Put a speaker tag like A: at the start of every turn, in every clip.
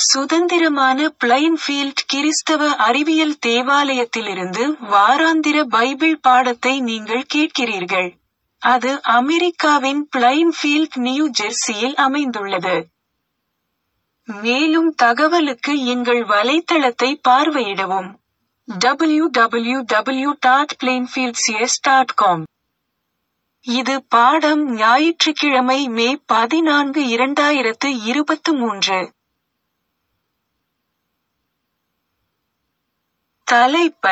A: சுதந்திரமான பிளைன்ஃபீல்ட் கிறிஸ்தவ அறிவியல் தேவாலயத்திலிருந்து வாராந்திர பைபிள் பாடத்தை நீங்கள் கேட்கிறீர்கள். அது அமெரிக்காவின் பிளைன்ஃபீல்ட் நியூ ஜெர்சியில் அமைந்துள்ளது. மேலும் தகவலுக்கு எங்கள் வலைத்தளத்தை பார்வையிடவும். www.plainfieldcs.com இது பாடம் ஞாயிற்றுக்கிழமை மே பதினான்கு இரண்டாயிரத்து இருபத்து மூன்று. தலைப்ப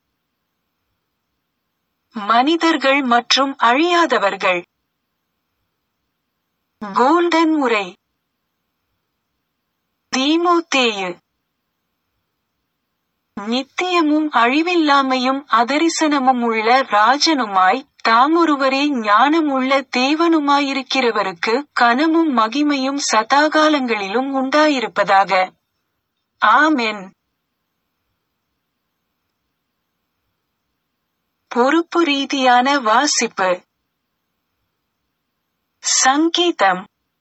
A: மனிதர்கள் மற்றும் அழியாதவர்கள் கோல்டன் உரை தீமோத்தேயு நித்தியமும் அழிவில்லாமையும் அதரிசனமும் உள்ள ராஜனுமாய் தாமொருவரே ஞானம் உள்ள தேவனுமாயிருக்கிறவருக்கு கனமும் மகிமையும் சதாகாலங்களிலும் உண்டாயிருப்பதாக. ஆமென். பொறுப்பு ரீதியான வாசிப்பு சங்கீதம்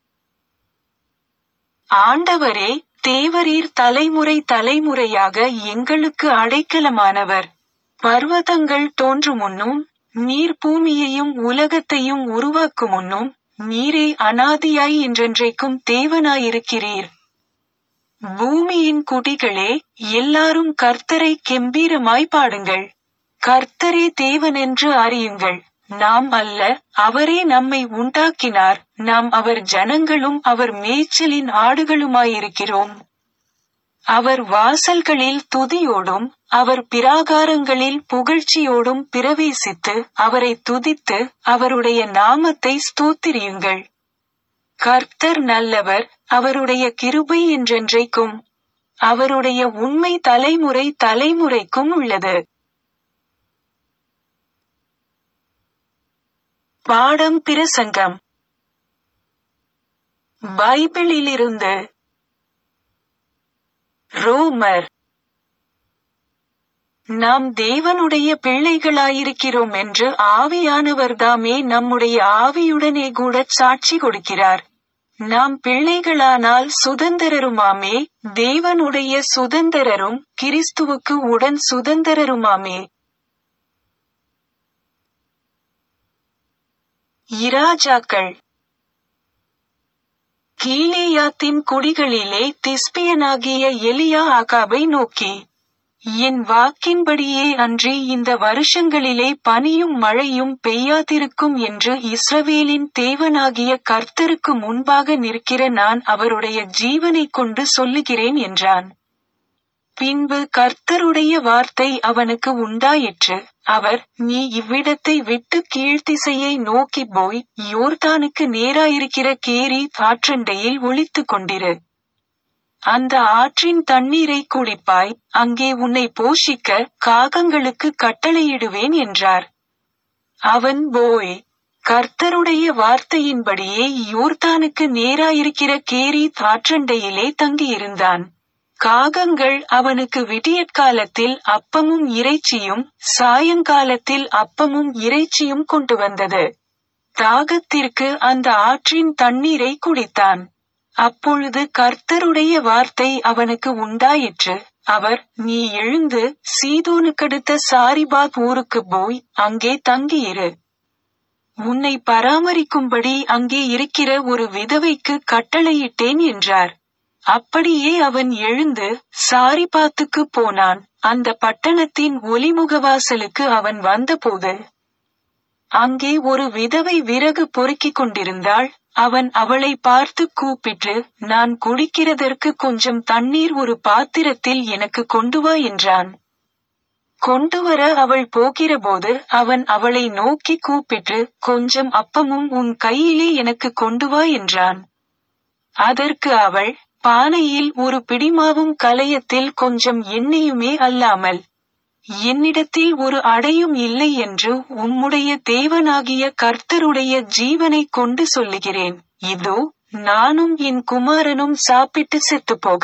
A: ஆண்டவரே தேவரீர் தலைமுறை தலைமுறையாக எங்களுக்கு அடைக்கலமானவர் பர்வதங்கள் தோன்றுமுன்னும் நீர் பூமியையும் உலகத்தையும் உருவாக்குமுன்னும் நீரே அனாதியாய் என்றென்றைக்கும் தேவனாயிருக்கிறீர் பூமியின் குடிகளே எல்லாரும் கர்த்தரை கெம்பீரமாய் பாடுங்கள் கர்த்தரே தேவனென்று அறியுங்கள் நாம் அல்ல அவரே நம்மை உண்டாக்கினார் நாம் அவர் ஜனங்களும் அவர் மேய்ச்சலின் ஆடுகளுமாயிருக்கிறோம் அவர் வாசல்களில் துதியோடும் அவர் பிராகாரங்களில் புகழ்ச்சியோடும் பிரவேசித்து அவரை துதித்து அவருடைய நாமத்தை ஸ்தோத்திரியுங்கள் கர்த்தர் நல்லவர் அவருடைய கிருபை என்றென்றைக்கும் அவருடைய உண்மை தலைமுறை தலைமுறைக்கும் உள்ளது பாடம் பிரசங்கம் பைபிளிலிருந்து ரோமர் நாம் தேவனுடைய பிள்ளைகளாயிருக்கிறோம் என்று ஆவியானவர்தாமே நம்முடைய ஆவியுடனே கூடச் சாட்சி கொடுக்கிறார் நாம் பிள்ளைகளானால் சுதந்திரருமாமே தேவனுடைய சுதந்திரரும் கிறிஸ்துவுக்கு உடன் சுதந்திரருமாமே இராஜாக்கள் கீழேயாத்தின் குடிகளிலே திஸ்பியனாகிய எலியா ஆகாபை நோக்கி என் வாக்கின்படியே அன்றி இந்த வருஷங்களிலே பனியும் மழையும் பெய்யாதிருக்கும் என்று இஸ்ரவேலின் தேவனாகிய கர்த்தருக்கு முன்பாக நிற்கிற நான் அவருடைய ஜீவனைக் கொண்டு சொல்லுகிறேன் என்றான் பின்பு கர்த்தருடைய வார்த்தை அவனுக்கு உண்டாயிற்று அவர் நீ இவ்விடத்தை விட்டு கீழ்த்திசையை நோக்கி போய் யோர்தானுக்கு நேராயிருக்கிற கேரி ஆற்றண்டையில் ஒளித்து கொண்டிரு அந்த ஆற்றின் தண்ணீரை குடிப்பாய் அங்கே உன்னை போஷிக்க காகங்களுக்கு கட்டளையிடுவேன் என்றார் அவன் போய் கர்த்தருடைய வார்த்தையின்படியே யோர்தானுக்கு நேராயிருக்கிற கேரி ஆற்றண்டையிலே தங்கியிருந்தான் காகங்கள் அவனுக்கு விடியற்காலத்தில் அப்பமும் இறைச்சியும் சாயங்காலத்தில் அப்பமும் இறைச்சியும் கொண்டு வந்தது தாகத்திற்கு அந்த ஆற்றின் தண்ணீரை குடித்தான் அப்பொழுது கர்த்தருடைய வார்த்தை அவனுக்கு உண்டாயிற்று அவர் நீ எழுந்து சீதோனுக்கடுத்த சாரிபாத் ஊருக்கு போய் அங்கே தங்கியிரு உன்னை பராமரிக்கும்படி அங்கே இருக்கிற ஒரு விதவைக்கு கட்டளையிட்டேன் என்றார் அப்படியே அவன் எழுந்து சாரிபாத்துக்கு போனான் அந்த பட்டணத்தின் ஒலிமுகவாசலுக்கு அவன் வந்தபோது அங்கே ஒரு விதவை விறகு பொறுக்கிக் கொண்டிருந்தாள் அவன் அவளை பார்த்து கூப்பிட்டு நான் குடிக்கிறதற்கு கொஞ்சம் தண்ணீர் ஒரு பாத்திரத்தில் எனக்கு கொண்டு வா என்றான் கொண்டுவர அவள் போகிறபோது அவன் அவளை நோக்கி கூப்பிட்டு கொஞ்சம் அப்பமும் உன் கையிலே எனக்கு கொண்டு வா என்றான் அதற்கு அவள் பானையில் ஒரு பிடிமாவும் கலையத்தில் கொஞ்சம் எண்ணெயுமே அல்லாமல் என்னிடத்தில் ஒரு அடையும் இல்லை என்று உம்முடைய தேவனாகிய கர்த்தருடைய ஜீவனைக் கொண்டு சொல்லுகிறேன் இதோ நானும் என் குமாரனும் சாப்பிட்டு செத்துப்போக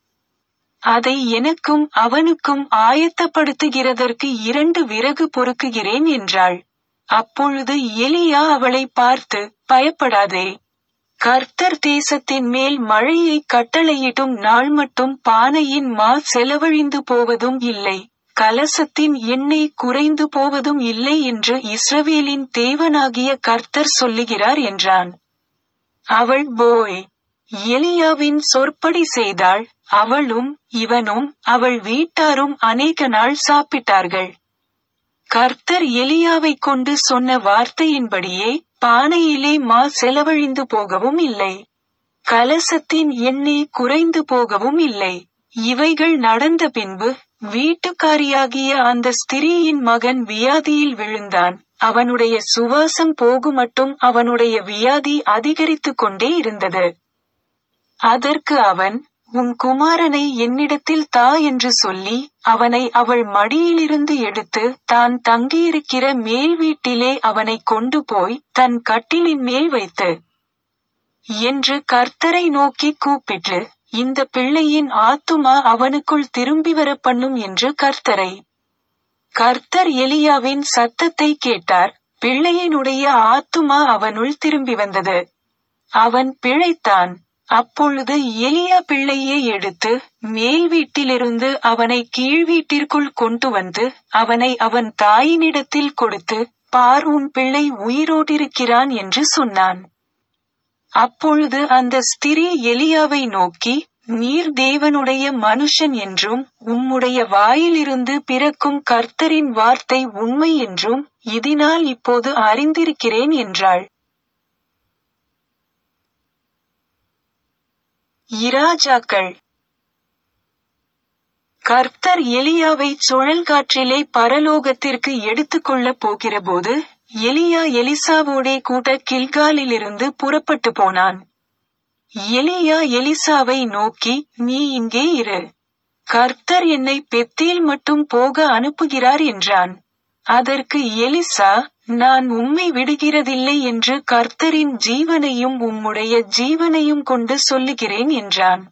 A: அதை எனக்கும் அவனுக்கும் ஆயத்தப்படுத்துகிறதற்கு இரண்டு விறகு பொறுக்குகிறேன் என்றாள் அப்பொழுது எலியா அவளை பார்த்து பயப்படாதே கர்த்தர் தேசத்தின் மேல் மழையை கட்டளையிடும் நாள் மட்டும் பானையின் மா செலவழிந்து போவதும் இல்லை கலசத்தின் எண்ணெய் குறைந்து போவதும் இல்லை என்று இஸ்ரவேலின் தேவனாகிய கர்த்தர் சொல்லுகிறார் என்றான் அவள் போய் எலியாவின் சொற்படி செய்தாள் அவளும் இவனும் அவள் வீட்டாரும் அநேக நாள் சாப்பிட்டார்கள் கர்த்தர் எலியாவை கொண்டு சொன்ன வார்த்தையின்படியே பானையிலே மா செலவழிந்து போகவும் இல்லை கலசத்தின் எண்ணெய் குறைந்து போகவும் இல்லை இவைகள் நடந்த பின்பு வீட்டுக்காரியாகிய அந்த ஸ்திரீயின் மகன் வியாதியில் விழுந்தான் அவனுடைய சுவாசம் போகுமட்டும் அவனுடைய வியாதி அதிகரித்துக் கொண்டே இருந்தது அதற்கு அவன் உன் குமாரனை என்னிடத்தில் தா என்று சொல்லி அவனை அவள் மடியிலிருந்து எடுத்து தான் தங்கியிருக்கிற மேல் வீட்டிலே அவனை கொண்டு போய் தன் கட்டிலின் மேல் வைத்து என்று கர்த்தரை நோக்கி கூப்பிட்டு இந்த பிள்ளையின் ஆத்துமா அவனுக்குள் திரும்பி வர பண்ணும் என்று கர்த்தரை கர்த்தர் எலியாவின் சத்தத்தை கேட்டார் பிள்ளையினுடைய ஆத்துமா அவனுள் திரும்பி வந்தது அவன் பிழைத்தான் அப்பொழுது எலியா பிள்ளையை எடுத்து மேல் வீட்டிலிருந்து அவனை கீழ் வீட்டிற்குள் கொண்டு வந்து அவனை அவன் தாயினிடத்தில் கொடுத்து பார் உன் பிள்ளை உயிரோடிருக்கிறான் என்று சொன்னான் அப்பொழுது அந்த ஸ்திரீ எலியாவை நோக்கி நீர் தேவனுடைய மனுஷன் என்றும் உம்முடைய வாயிலிருந்து பிறக்கும் கர்த்தரின் வார்த்தை உண்மை என்றும் இதனால் இப்போது அறிந்திருக்கிறேன் என்றாள் இராஜாக்கள் கர்த்தர் எலியாவை சுழல் காற்றிலே பரலோகத்திற்கு எடுத்துக்கொள்ளப் போகிறபோது எலியா எலிசாவோடே கூட கில்காலிலிருந்து புறப்பட்டு போனான் எலியா எலிசாவை நோக்கி நீ இங்கே இரு கர்த்தர் என்னை பெத்தேல் மட்டும் போக அனுப்புகிறார் என்றான் அதற்கு எலிசா நான் உம்மை விடுகிறதில்லை என்று கர்த்தரின் ஜீவனையும் உம்முடைய ஜீவனையும் கொண்டு சொல்லுகிறேன் என்றான்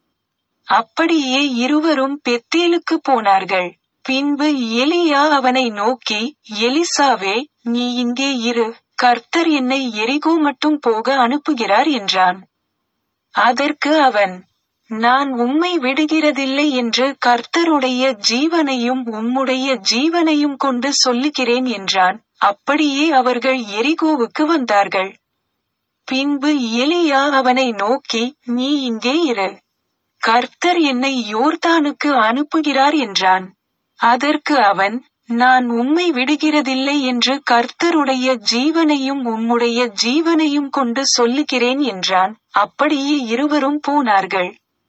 A: அப்படியே இருவரும் பெத்தேலுக்கு போனார்கள் பின்பு எலியா அவனை நோக்கி எலிசாவே நீ இங்கே இரு கர்த்தர் என்னை எரிகோ மட்டும் போக அனுப்புகிறார் என்றான் அதற்கு அவன் நான் உம்மை விடுகிறதில்லை என்று கர்த்தருடைய ஜீவனையும் உம்முடைய ஜீவனையும் கொண்டு சொல்லுகிறேன் என்றான் அப்படியே அவர்கள் எரிகோவுக்கு வந்தார்கள் பின்பு எலியா அவனை நோக்கி நீ இங்கே இரு கர்த்தர் என்னை யோர்தானுக்கு அனுப்புகிறார் என்றான் அதற்கு அவன் நான் உம்மை விடுகிறதில்லை என்று கர்த்தருடைய ஜீவனையும் உம்முடைய ஜீவனையும் கொண்டு சொல்லுகிறேன் என்றான் அப்படியே இருவரும் போனார்கள்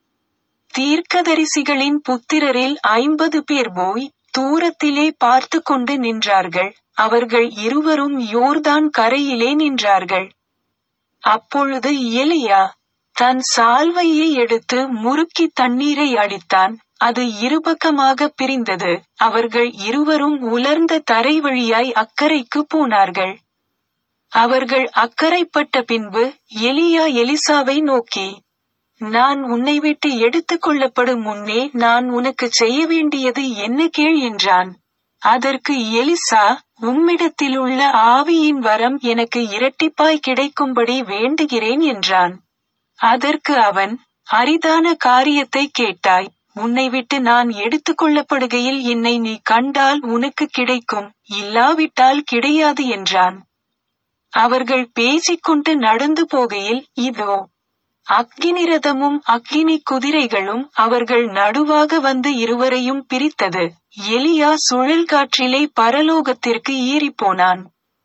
A: தீர்க்கதரிசிகளின் புத்திரரில் ஐம்பது பேர் போய் தூரத்திலே பார்த்து கொண்டு நின்றார்கள் அவர்கள் இருவரும் யோர்தான் கரையிலே நின்றார்கள் அப்பொழுது எலியா தன் சால்வையை எடுத்து முறுக்கி தண்ணீரை அடித்தான் அது இருபக்கமாக பிரிந்தது அவர்கள் இருவரும் உலர்ந்த தரை வழியாய் அக்கறைக்கு போனார்கள் அவர்கள் அக்கறைப்பட்ட பின்பு எலியா எலிசாவை நோக்கி நான் உன்னை விட்டு எடுத்துக் கொள்ளப்படும் முன்னே நான் உனக்கு செய்ய வேண்டியது என்ன கேள் என்றான் அதற்கு எலிசா உம்மிடத்திலுள்ள ஆவியின் வரம் எனக்கு இரட்டிப்பாய் கிடைக்கும்படி வேண்டுகிறேன் என்றான் அதற்கு அவன் அரிதான காரியத்தை கேட்டாய் உன்னை விட்டு நான் எடுத்துக்கொள்ளப்படுகையில் என்னை நீ கண்டால் உனக்கு கிடைக்கும் இல்லாவிட்டால் கிடையாது என்றான் அவர்கள் பேசிக்கொண்டு நடந்து போகையில் இதோ அக்கினி ரதமும் அக்கினி குதிரைகளும் அவர்கள் நடுவாக வந்து இருவரையும் பிரித்தது எலியா சுழல் காற்றிலே பரலோகத்திற்கு ஏறிப்போனான்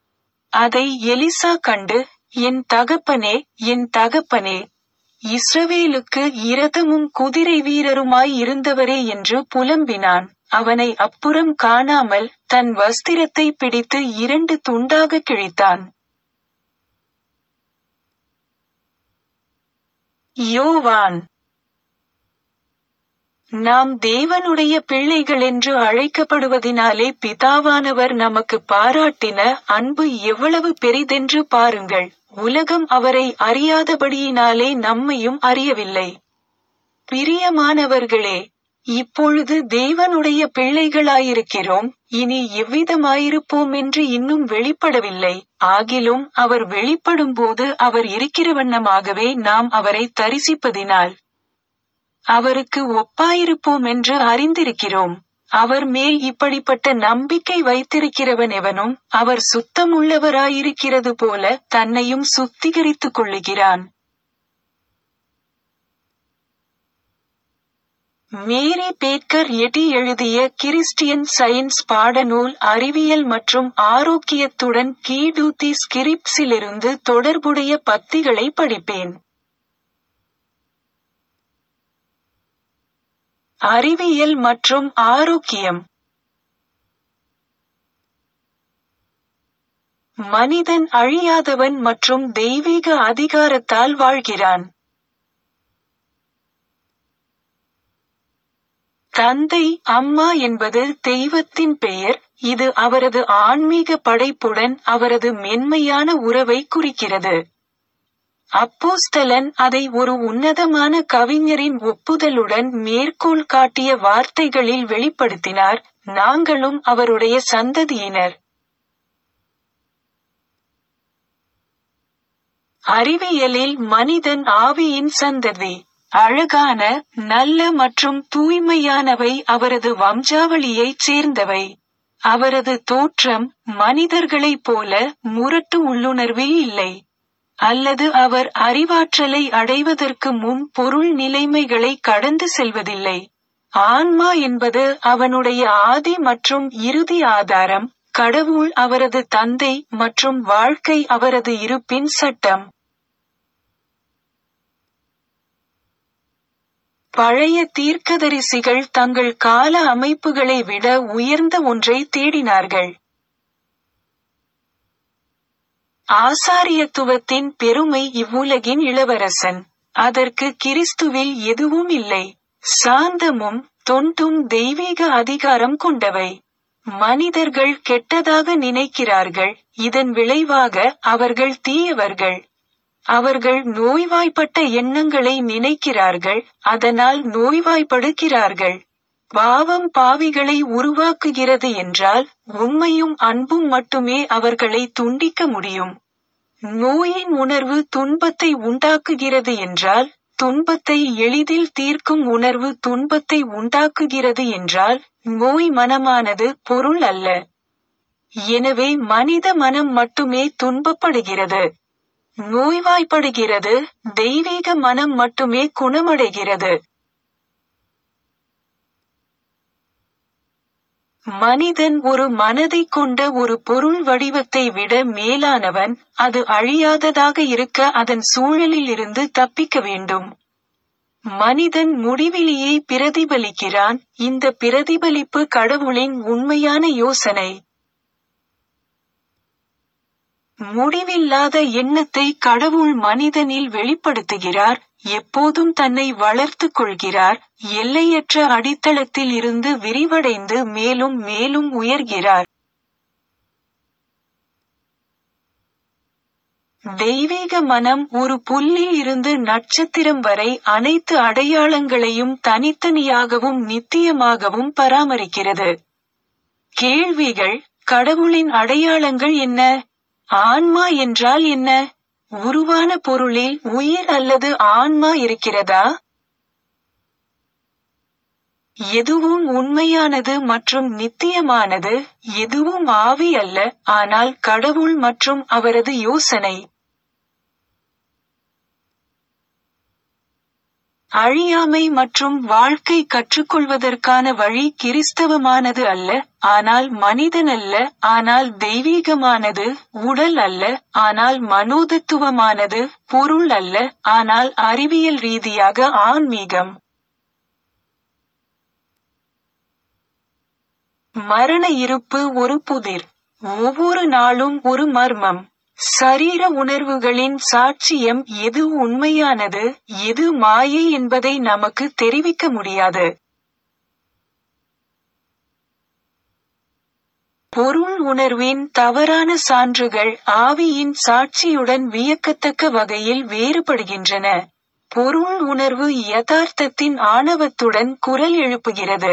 A: அதை எலிசா கண்டு என் தகப்பனே என் தகப்பனே இஸ்ரவேலுக்கு இரதமும் குதிரை வீரருமாய் இருந்தவரே என்று புலம்பினான் அவனை அப்புறம் காணாமல் தன் வஸ்திரத்தை பிடித்து இரண்டு துண்டாக கிழித்தான் யோவான் நாம் தேவனுடைய பிள்ளைகள் என்று அழைக்கப்படுவதினாலே பிதாவானவர் நமக்கு பாராட்டின அன்பு எவ்வளவு பெரிதென்று பாருங்கள் உலகம் அவரை அறியாதபடியினாலே நம்மையும் அறியவில்லை பிரியமானவர்களே இப்பொழுது தேவனுடைய பிள்ளைகளாயிருக்கிறோம் இனி எவ்விதமாயிருப்போம் என்று இன்னும் வெளிப்படவில்லை ஆகிலும் அவர் வெளிப்படும்போது அவர் இருக்கிறவண்ணமாகவே நாம் அவரை தரிசிப்பதினால் அவருக்கு ஒப்பாயிருப்போம் என்று அறிந்திருக்கிறோம் அவர் மேல் இப்படிப்பட்ட நம்பிக்கை வைத்திருக்கிறவன் எவனும் அவர் சுத்தமுள்ளவராயிருக்கிறது போல தன்னையும் சுத்திகரித்துக் கொள்ளுகிறான் மேரி பேக்கர் எட்டி எழுதிய கிறிஸ்டியன் சயின்ஸ் பாடநூல் அறிவியல் மற்றும் ஆரோக்கியத்துடன் கீடூத்தி ஸ்கிரிப்ஸிலிருந்து தொடர்புடைய பத்திகளை படிப்பேன் அறிவியல் மற்றும் ஆரோக்கியம் மனிதன் அழியாதவன் மற்றும் தெய்வீக அதிகாரத்தால் வாழ்கிறான் தந்தை அம்மா என்பது தெய்வத்தின் பெயர் இது அவரது ஆன்மீக படைப்புடன் அவரது மென்மையான உறவை குறிக்கிறது அப்போஸ்தலன் அதை ஒரு உன்னதமான கவிஞரின் ஒப்புதலுடன் மேற்கோள் காட்டிய வார்த்தைகளில் வெளிப்படுத்தினார் நாங்களும் அவருடைய சந்ததியினர் அறிவியலில் மனிதன் ஆவியின் சந்ததி அழகான நல்ல மற்றும் தூய்மையானவை அவரது வம்சாவளியைச் சேர்ந்தவை அவரது தோற்றம் மனிதர்களைப் போல முரட்டு உள்ளுணர்வில் இல்லை அல்லது அவர் அறிவாற்றலை அடைவதற்கு முன் பொருள் நிலைமைகளை கடந்து செல்வதில்லை ஆன்மா என்பது அவனுடைய ஆதி மற்றும் இறுதி ஆதாரம் கடவுள் அவரது தந்தை மற்றும் வாழ்க்கை அவரது இருப்பின் சட்டம் பழைய தீர்க்கதரிசிகள் தங்கள் கால அமைப்புகளை விட உயர்ந்த ஒன்றை தேடினார்கள் ஆசாரியத்துவத்தின் பெருமை இவ்வுலகின் இளவரசன் அதற்கு கிறிஸ்துவில் எதுவும் இல்லை சாந்தமும் தொண்டும் தெய்வீக அதிகாரம் கொண்டவை மனிதர்கள் கெட்டதாக நினைக்கிறார்கள் இதன் விளைவாக அவர்கள் தீயவர்கள் அவர்கள் நோய்வாய்ப்பட்ட எண்ணங்களை நினைக்கிறார்கள் அதனால் நோய்வாய்ப்படுகிறார்கள் பாவம் பாவிகளை உருவாக்குகிறது என்றால் உண்மையும் அன்பும் மட்டுமே அவர்களை துண்டிக்க முடியும் நோயின் உணர்வு துன்பத்தை உண்டாக்குகிறது என்றால் துன்பத்தை எளிதில் தீர்க்கும் உணர்வு துன்பத்தை உண்டாக்குகிறது என்றால் நோய் மனமானது பொருள் அல்ல எனவே மனித மனம் மட்டுமே துன்பப்படுகிறது நோய்வாய்ப்படுகிறது தெய்வீக மனம் மட்டுமே குணமடைகிறது மனிதன் ஒரு மனதை கொண்ட ஒரு பொருள் வடிவத்தை விட மேலானவன் அது அழியாததாக இருக்க அதன் சூழலில் இருந்து தப்பிக்க வேண்டும் மனிதன் முடிவிலியை பிரதிபலிக்கிறான் இந்த பிரதிபலிப்பு கடவுளின் உண்மையான யோசனை முடிவில்லாத எண்ணத்தை கடவுள் மனிதனில் வெளிப்படுத்துகிறார் எப்போதும் தன்னை வளர்த்துக் கொள்கிறார் எல்லையற்ற அடித்தளத்தில் இருந்து விரிவடைந்து மேலும் மேலும் உயர்கிறார் தெய்வீக மனம் ஒரு புல்லில் இருந்து நட்சத்திரம் வரை அனைத்து அடையாளங்களையும் தனித்தனியாகவும் நித்தியமாகவும் பராமரிக்கிறது கேள்விகள் கடவுளின் அடையாளங்கள் என்ன ஆன்மா என்றால் என்ன உருவான பொருளில் உயிர் அல்லது ஆன்மா இருக்கிறதா எதுவும் உண்மையானது மற்றும் நித்தியமானது எதுவும் ஆவி அல்ல ஆனால் கடவுள் மற்றும் அவரது யோசனை அழியாமை மற்றும் வாழ்க்கை கற்றுக்கொள்வதற்கான வழி கிறிஸ்தவமானது அல்ல ஆனால் மனிதன் அல்ல ஆனால் தெய்வீகமானது உடல் அல்ல ஆனால் மனோதத்துவமானது பொருள் அல்ல ஆனால் அறிவியல் ரீதியாக ஆன்மீகம் மரண இருப்பு ஒரு புதிர் ஒவ்வொரு நாளும் ஒரு மர்மம் சரீர உணர்வுகளின் சாட்சியம் எது உண்மையானது எது மாயை என்பதை நமக்கு தெரிவிக்க முடியாது பொருள் உணர்வின் தவறான சான்றுகள் ஆவியின் சாட்சியுடன் வியக்கத்தக்க வகையில் வேறுபடுகின்றன பொருள் உணர்வு யதார்த்தத்தின் ஆணவத்துடன் குரல் எழுப்புகிறது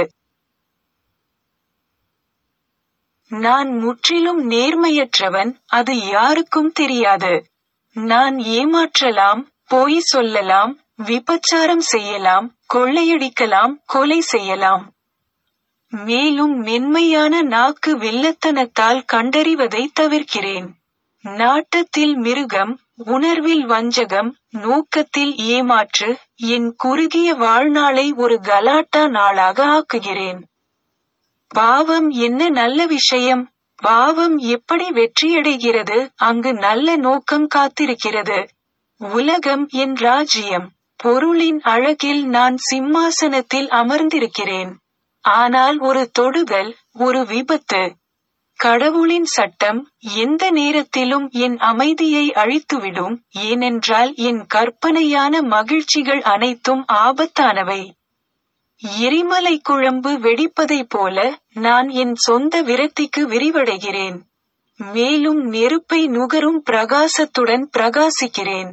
A: நான் முற்றிலும் நேர்மையற்றவன் அது யாருக்கும் தெரியாது நான் ஏமாற்றலாம் பொய் சொல்லலாம் விபச்சாரம் செய்யலாம் கொள்ளையடிக்கலாம் கொலை செய்யலாம் மேலும் மென்மையான நாக்கு வில்லத்தனத்தால் கண்டறிவதை தவிர்க்கிறேன் நாட்டத்தில் மிருகம் உணர்வில் வஞ்சகம் நோக்கத்தில் ஏமாற்று என் குறுகிய வாழ்நாளை ஒரு கலாட்டா நாளாக ஆக்குகிறேன் பாவம் என்ன நல்ல விஷயம் பாவம் எப்படி வெற்றியடைகிறது அங்கு நல்ல நோக்கம் காத்திருக்கிறது உலகம் என் ராஜ்யம் பொருளின் அழகில் நான் சிம்மாசனத்தில் அமர்ந்திருக்கிறேன் ஆனால் ஒரு தொடுதல் ஒரு விபத்து கடவுளின் சட்டம் எந்த நேரத்திலும் என் அமைதியை அழித்துவிடும் ஏனென்றால் என் கற்பனையான மகிழ்ச்சிகள் அனைத்தும் ஆபத்தானவை எரிமலை குழம்பு வெடிப்பதைப் போல நான் என் சொந்த விரக்திக்கு விரிவடைகிறேன் மேலும் நெருப்பை நுகரும் பிரகாசத்துடன் பிரகாசிக்கிறேன்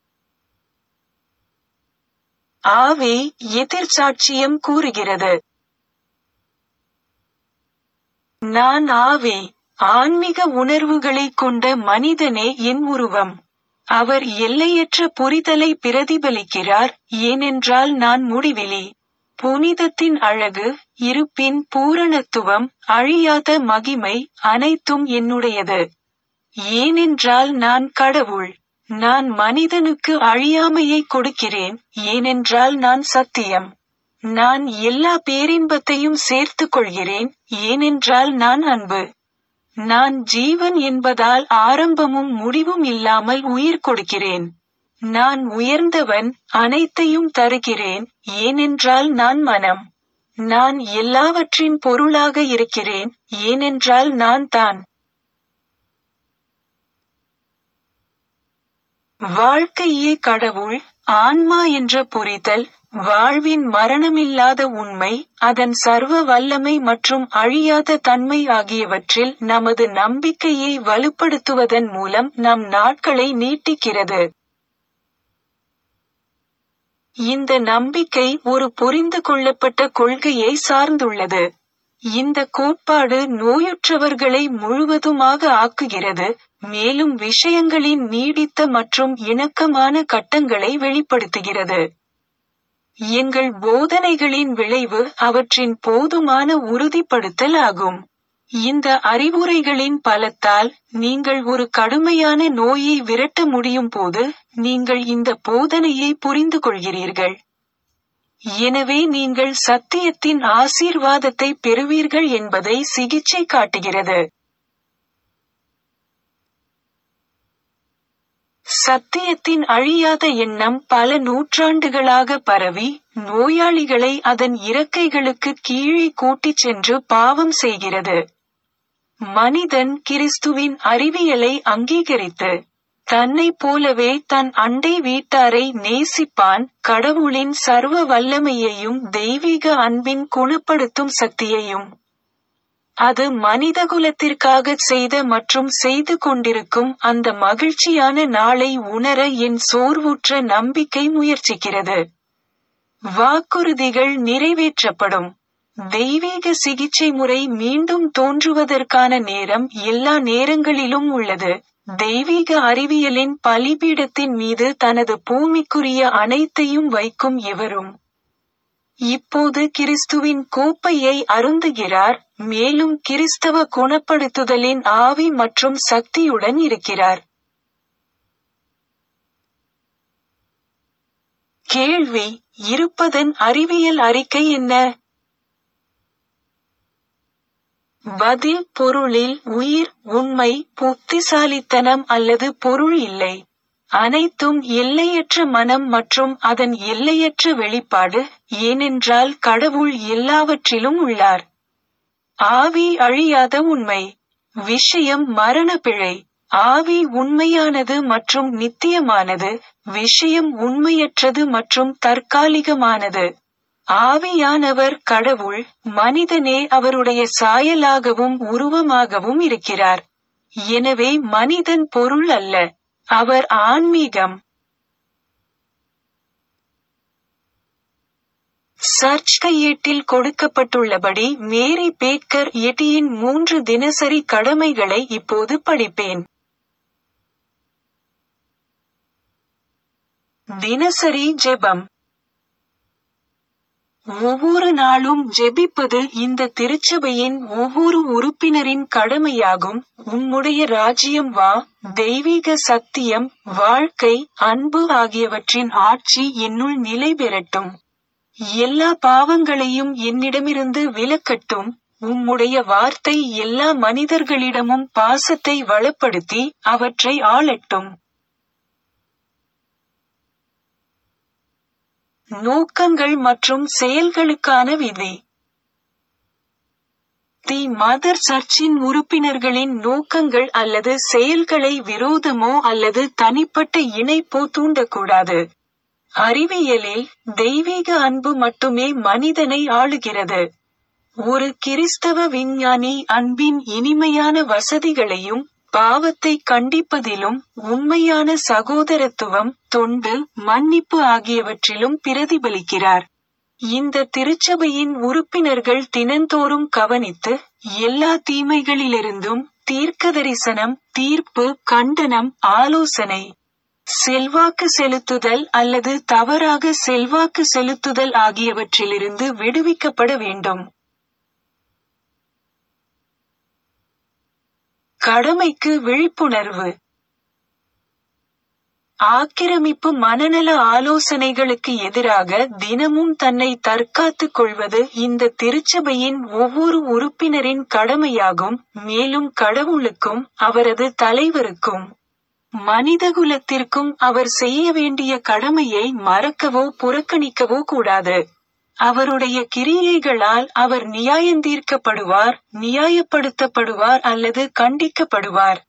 A: ஆவி எதிர்சாட்சியம் கூறுகிறது நான் ஆவி ஆன்மீக உணர்வுகளை கொண்ட மனிதனே என் உருவம் அவர் எல்லையற்ற புரிதலை பிரதிபலிக்கிறார் ஏனென்றால் நான் முடிவிலி புனிதத்தின் அழகு இருப்பின் பூரணத்துவம் அழியாத மகிமை அனைத்தும் என்னுடையது ஏனென்றால் நான் கடவுள் நான் மனிதனுக்கு அழியாமையை கொடுக்கிறேன் ஏனென்றால் நான் சத்தியம் நான் எல்லா பேரின்பத்தையும் சேர்த்துக் கொள்கிறேன் ஏனென்றால் நான் அன்பு நான் ஜீவன் என்பதால் ஆரம்பமும் முடிவும் இல்லாமல் உயிர் கொடுக்கிறேன் நான் உயர்ந்தவன் அனைத்தையும் தருகிறேன் ஏனென்றால் நான் மனம் நான் எல்லாவற்றின் பொருளாக இருக்கிறேன் ஏனென்றால் நான் தான் வாழ்க்கையே கடவுள் ஆன்மா என்ற புரிதல் வாழ்வின் மரணமில்லாத உண்மை அதன் சர்வ வல்லமை மற்றும் அழியாத தன்மை ஆகியவற்றில் நமது நம்பிக்கையை வலுப்படுத்துவதன் மூலம் நம் நாட்களை நீட்டிக்கிறது இந்த நம்பிக்கை ஒரு புரிந்து கொள்ளப்பட்ட கொள்கையை சார்ந்துள்ளது இந்த கோட்பாடு நோயுற்றவர்களை முழுவதுமாக ஆக்குகிறது மேலும் விஷயங்களின் நீடித்த மற்றும் இணக்கமான கட்டங்களை வெளிப்படுத்துகிறது எங்கள் போதனைகளின் விளைவு அவற்றின் போதுமான உறுதிப்படுத்தல் ஆகும் இந்த அறிவுரைகளின் பலத்தால் நீங்கள் ஒரு கடுமையான நோயை விரட்ட முடியும் போது நீங்கள் இந்த போதனையை புரிந்து கொள்கிறீர்கள் எனவே நீங்கள் சத்தியத்தின் ஆசீர்வாதத்தை பெறுவீர்கள் என்பதை சிகிச்சை காட்டுகிறது சத்தியத்தின் அழியாத எண்ணம் பல நூற்றாண்டுகளாக பரவி நோயாளிகளை அதன் இறக்கைகளுக்கு கீழே கூட்டிச் சென்று பாவம் செய்கிறது மனிதன் கிறிஸ்துவின் அறிவியலை அங்கீகரித்து தன்னைப் போலவே தன் அண்டை வீட்டாரை நேசிப்பான் கடவுளின் சர்வ வல்லமையையும் தெய்வீக அன்பின் குணப்படுத்தும் சக்தியையும் அது மனிதகுலத்திற்காக செய்த மற்றும் செய்து கொண்டிருக்கும் அந்த மகிழ்ச்சியான நாளை உணர என் சோர்வுற்ற நம்பிக்கை முயற்சிக்கிறது வாக்குறுதிகள் நிறைவேற்றப்படும் தெய்வீக சிகிச்சை முறை மீண்டும் தோன்றுவதற்கான நேரம் எல்லா நேரங்களிலும் உள்ளது தெய்வீக அறிவியலின் பலிபீடத்தின் மீது தனது பூமிக்குரிய அனைத்தையும் வைக்கும் எவரும் இப்போது கிறிஸ்துவின் கோப்பையை அருந்துகிறார் மேலும் கிறிஸ்தவ குணப்படுத்துதலின் ஆவி மற்றும் சக்தியுடன் இருக்கிறார் கேள்வி இருப்பதன் அறிவியல் அறிக்கை என்ன பதில் பொருளில் உயிர் உண்மை புத்திசாலித்தனம் அல்லது பொருள் இல்லை அனைத்தும் எல்லையற்ற மனம் மற்றும் அதன் எல்லையற்ற வெளிப்பாடு ஏனென்றால் கடவுள் எல்லாவற்றிலும் உள்ளார் ஆவி அழியாத உண்மை விஷயம் மரண பிழை ஆவி உண்மையானது மற்றும் நித்தியமானது விஷயம் உண்மையற்றது மற்றும் தற்காலிகமானது ஆவியானவர் கடவுள் மனிதனே அவருடைய சாயலாகவும் உருவமாகவும் இருக்கிறார் எனவே மனிதன் பொருள் அல்ல அவர் ஆன்மீகம் சர்ச் கையேட்டில் கொடுக்கப்பட்டுள்ளபடி மேரி பேக்கர் எட்டியின் மூன்று தினசரி கடமைகளை இப்போது படிப்பேன் தினசரி ஜெபம் ஒவ்வொரு நாளும் ஜெபிப்பது இந்த திருச்சபையின் ஒவ்வொரு உறுப்பினரின் கடமையாகும் உம்முடைய ராஜ்யம் வா தெய்வீக சத்தியம் வாழ்க்கை அன்பு ஆகியவற்றின் ஆட்சி என்னுள் நிலை பெறட்டும் எல்லா பாவங்களையும் என்னிடமிருந்து விலக்கட்டும் உம்முடைய வார்த்தை எல்லா மனிதர்களிடமும் பாசத்தை வளப்படுத்தி அவற்றை ஆளட்டும் நோக்கங்கள் மற்றும் செயல்களுக்கான விதி தி மதர் சர்ச்சின் உறுப்பினர்களின் நோக்கங்கள் அல்லது செயல்களை விரோதமோ அல்லது தனிப்பட்ட இணைப்போ தூண்டக்கூடாது அறிவியலில் தெய்வீக அன்பு மட்டுமே மனிதனை ஆளுகிறது ஒரு கிறிஸ்தவ விஞ்ஞானி அன்பின் இனிமையான வசதிகளையும் பாவத்தை கண்டிப்பதிலும் உண்மையான சகோதரத்துவம் தொண்டு மன்னிப்பு ஆகியவற்றிலும் பிரதிபலிக்கிறார் இந்த திருச்சபையின் உறுப்பினர்கள் தினந்தோறும் கவனித்து எல்லா தீமைகளிலிருந்தும் தீர்க்கதரிசனம் தீர்ப்பு கண்டனம் ஆலோசனை செல்வாக்கு செலுத்துதல் அல்லது தவறாக செல்வாக்கு செலுத்துதல் ஆகியவற்றிலிருந்து விடுவிக்கப்பட வேண்டும் கடமைக்கு விழிப்புணர்வு ஆக்கிரமிப்பு மனநல ஆலோசனைகளுக்கு எதிராக தினமும் தன்னை தற்காத்துக் கொள்வது இந்த திருச்சபையின் ஒவ்வொரு உறுப்பினரின் கடமையாகும் மேலும் கடவுளுக்கும் அவரது தலைவருக்கும் மனிதகுலத்திற்கும் அவர் செய்ய வேண்டிய கடமையை மறக்கவோ புறக்கணிக்கவோ கூடாது அவருடைய கிரியைகளால் அவர் நியாயந்தீர்க்கப்படுவார் நியாயப்படுத்தப்படுவார் அல்லது கண்டிக்கப்படுவார்